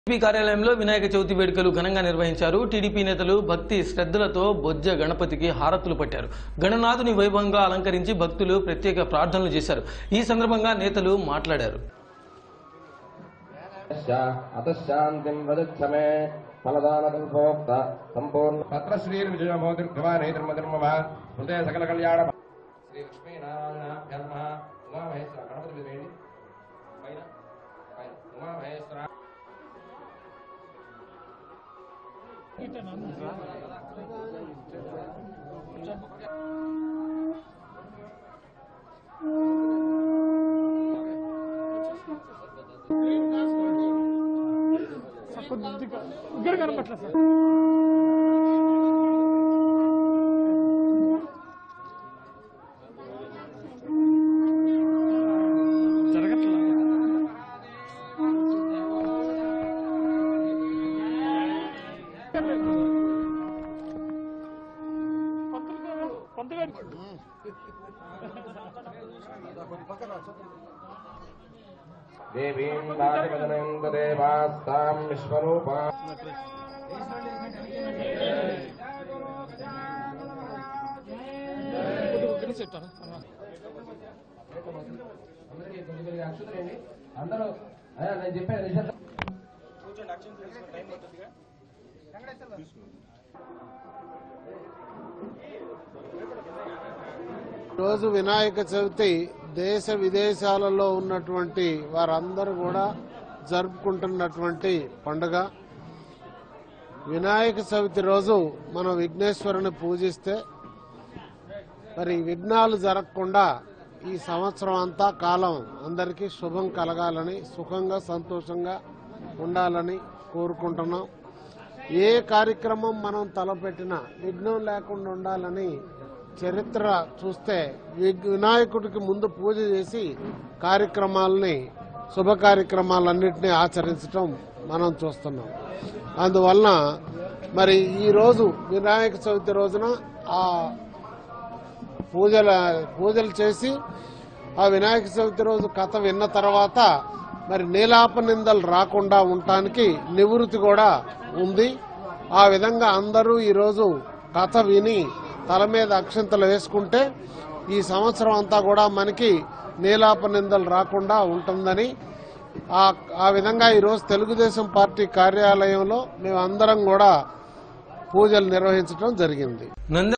TDP కార్యాలయంలో వినాయక చవితి వేడుకలు ఘనంగా నిర్వహించారు టీడీపీ నేతలు భక్తి శ్రద్ధలతో బొజ్జ గణపతికి హారతులు పట్టారు గణనాథుని వైభవంగా అలంకరించి భక్తులు ప్రత్యేక ప్రార్థనలు చేశారు ఈ సందర్భంగా నేతలు మాట్లాడారు అతశాంతిం వదచ్చ మే ఫలదానకల్పోక్త సంపూర్ణ తత్ర శ్రీర్విజయమోదిర్గవానేతిర్మతిర్మమ హృదయ సకల కళ్యాణ శ్రీ లక్ష్మీనారాయణ నమ ఉమామహేశ్వర గణపతి మీద వేయండి పైన పైన ఉమామహేశ్వర ఇక్కడ కనపట్ల సార్ జరగట్లా పంతగాడి దేవీం రాజవదనం దేవాస్తాం విశ్వరూపా అందరికీ కొద్ది కొద్దిగా అక్షుతులు వేయండి. అందరూ అయ్యా, నేను చెప్పాను నిశ్శబ్దం. రోజు వినాయక చవితి దేశ విదేశాలలో ఉన్నటువంటి వారందరూ కూడా జరుపుకుంటున్నటువంటి పండుగ వినాయక చవితి రోజు మనం విఘ్నేశ్వరుని పూజిస్తే మరి విఘ్నాలు జరగకుండా ఈ సంవత్సరం అంతా కాలం అందరికీ శుభం కలగాలని సుఖంగా సంతోషంగా ఉండాలని కోరుకుంటున్నాం ఏ కార్యక్రమం మనం తలపెట్టినా విఘ్నం లేకుండా ఉండాలని చరిత్ర చూస్తే వి- వినాయకుడికి ముందు పూజ చేసి కార్యక్రమాలని శుభ కార్యక్రమాలన్నింటినీ ఆచరించడం మనం చూస్తున్నాం అందువలన మరి ఈ రోజు వినాయక చవితి రోజున ఆ పూజల పూజలు చేసి ఆ వినాయక చవితి రోజు కథ విన్న తర్వాత మరి నీలాప నిందలు రాకుండా ఉండటానికి నివృత్తి కూడా ఉంది ఆ విధంగా అందరూ ఈరోజు కథ విని తల మీద అక్షంతలు వేసుకుంటే ఈ సంవత్సరం అంతా కూడా మనకి నీలాప నిందలు రాకుండా ఉంటుందని ఆ ఆ విధంగా ఈరోజు తెలుగుదేశం పార్టీ కార్యాలయంలో మేమందరం కూడా పూజలు నిర్వహించడం జరిగింది నంద